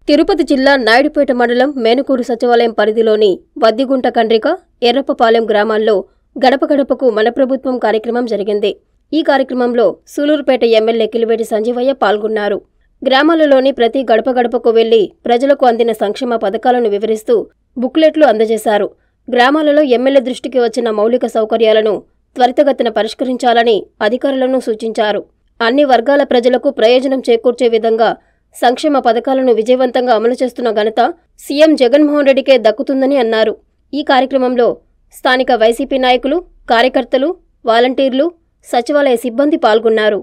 తిరుపతి జిల్లా నాయుడుపేట మండలం మేనుకూరు సచివాలయం పరిధిలోని వద్దిగుంట కండ్రిక ఎర్రప్పపాలెం గ్రామాల్లో గడప గడపకు మన ప్రభుత్వం కార్యక్రమం జరిగింది ఈ కార్యక్రమంలో సూలూరుపేట ఎమ్మెల్యే కిలివేటి సంజీవయ్య పాల్గొన్నారు గ్రామాలలోని ప్రతి గడప గడపకు వెళ్లి ప్రజలకు అందిన సంక్షేమ పథకాలను వివరిస్తూ బుక్లెట్లు అందజేశారు గ్రామాలలో ఎమ్మెల్యే దృష్టికి వచ్చిన మౌలిక సౌకర్యాలను త్వరితగతిన పరిష్కరించాలని అధికారులను సూచించారు అన్ని వర్గాల ప్రజలకు ప్రయోజనం చేకూర్చే విధంగా సంక్షేమ పథకాలను విజయవంతంగా అమలు చేస్తున్న ఘనత సీఎం జగన్మోహన్ రెడ్డికే దక్కుతుందని అన్నారు ఈ కార్యక్రమంలో స్థానిక వైసీపీ నాయకులు కార్యకర్తలు వాలంటీర్లు సచివాలయ సిబ్బంది పాల్గొన్నారు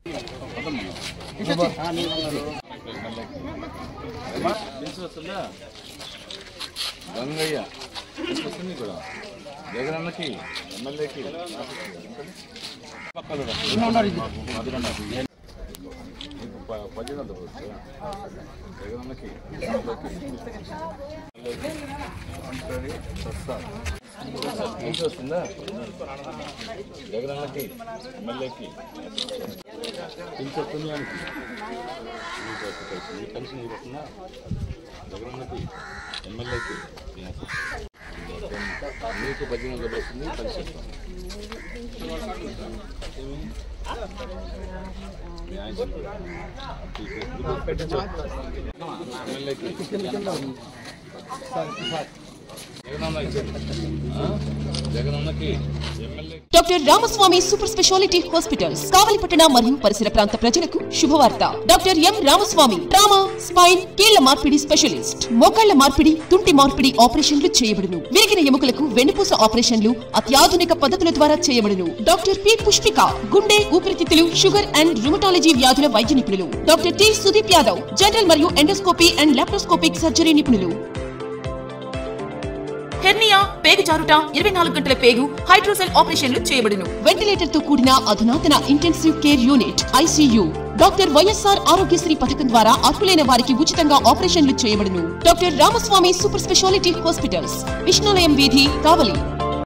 గంగయ్య వస్తుంది కూడా జగనన్నకి ఎమ్మెల్యేకి పద్దెనిమిది జగనన్నకి ఎమ్మెల్యేకి వస్తుందా జగనన్నకి ఎమ్మెల్యేకి పింఛన్ పుణ్యానికి ఈ పెన్షన్ ఇవ్వకుండా జగనన్నకి ఎమ్మెల్యేకి మీకు పద్దెనిమిది వందలు వస్తుంది పెన్షన్ మీ ఆయన చెప్పాడు. ఎమ్మెల్యేకి జగనన్న ఇచ్చింది. ఆ? జగనన్నకి ఎమ్మెల్యేకి doctor Ramaswamy super speciality hospitals కావలిపట్టణ మరియు పరిసర ప్రాంత ప్రజలకు శుభవార్త doctor M Ramaswamy trauma spine కీళ్ల మార్పిడి స్పెషలిస్ట్ మోకాళ్ల మార్పిడి తుంటి మార్పిడి ఆపరేషన్లు చేయబడును విరిగిన ఎముకలకు వెన్నుపూస ఆపరేషన్లు అత్యాధునిక పద్ధతుల ద్వారా చేయబడును డాక్టర్ పి పుష్పిక గుండె ఊపిరితిత్తులు షుగర్ అండ్ రుమటాలజీ వ్యాధుల వైద్య నిపుణులు doctor T Sudeep Yadav general మరియు ఎండోస్కోపీ అండ్ లాప్రోస్కోపిక్ సర్జరీ నిపుణులు హెర్నియా పేగు జారుట ఇరవై నాలుగు గంటల పేగు హైడ్రోసెల్ ఆపరేషన్లు చేయబడును వెంటిలేటర్ తో కూడిన అధునాతన intensive care unit ICU doctor YSR Aarogyasri పథకం ద్వారా అర్హులైన వారికి ఉచితంగా ఆపరేషన్లు చేయబడును doctor Ramaswamy super speciality hospitals Vishnulayam వీధి కావలి